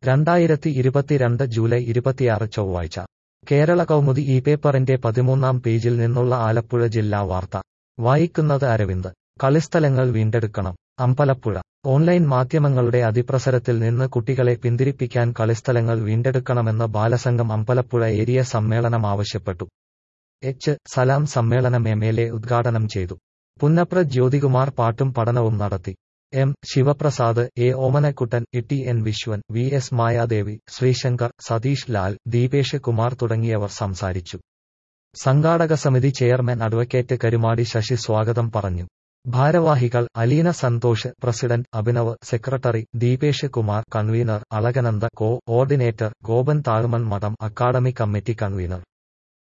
രണ്ടായിരത്തി ഇരുപത്തിരണ്ട് ജൂലൈ ഇരുപത്തിയാറ് ചൊവ്വാഴ്ച കേരള കൗമുദി ഈ പേപ്പറിന്റെ പതിമൂന്നാം പേജിൽ നിന്നുള്ള ആലപ്പുഴ ജില്ലാ വാർത്ത വായിക്കുന്നത് അരവിന്ദ് കളിസ്ഥലങ്ങൾ വീണ്ടെടുക്കണം അമ്പലപ്പുഴ ഓൺലൈൻ മാധ്യമങ്ങളുടെ അതിപ്രസരത്തിൽ നിന്ന് കുട്ടികളെ പിന്തിരിപ്പിക്കാൻ കളിസ്ഥലങ്ങൾ വീണ്ടെടുക്കണമെന്ന് ബാലസംഘം അമ്പലപ്പുഴ ഏരിയ സമ്മേളനം ആവശ്യപ്പെട്ടു എച്ച് സലാം സമ്മേളനം എം എൽ എ ഉദ്ഘാടനം ചെയ്തു പുന്നപ്ര ജ്യോതികുമാർ പാട്ടും പഠനവും നടത്തി M Sivaprasad A Omanakuttan T N Viswan V S Mayadevi Sreesankar Satheesh Lal Deepesh Kumar തുടങ്ങിയവർ സംസാരിച്ചു സംഘാടക സമിതി ചെയർമാൻ അഡ്വക്കേറ്റ് കരുമാടി ശശി സ്വാഗതം പറഞ്ഞു ഭാരവാഹികൾ Aleena Santhosh president Abhinav secretary Deepesh Kumar convener Alakananda coordinator Gopan Thazhmon Madom academy committee convener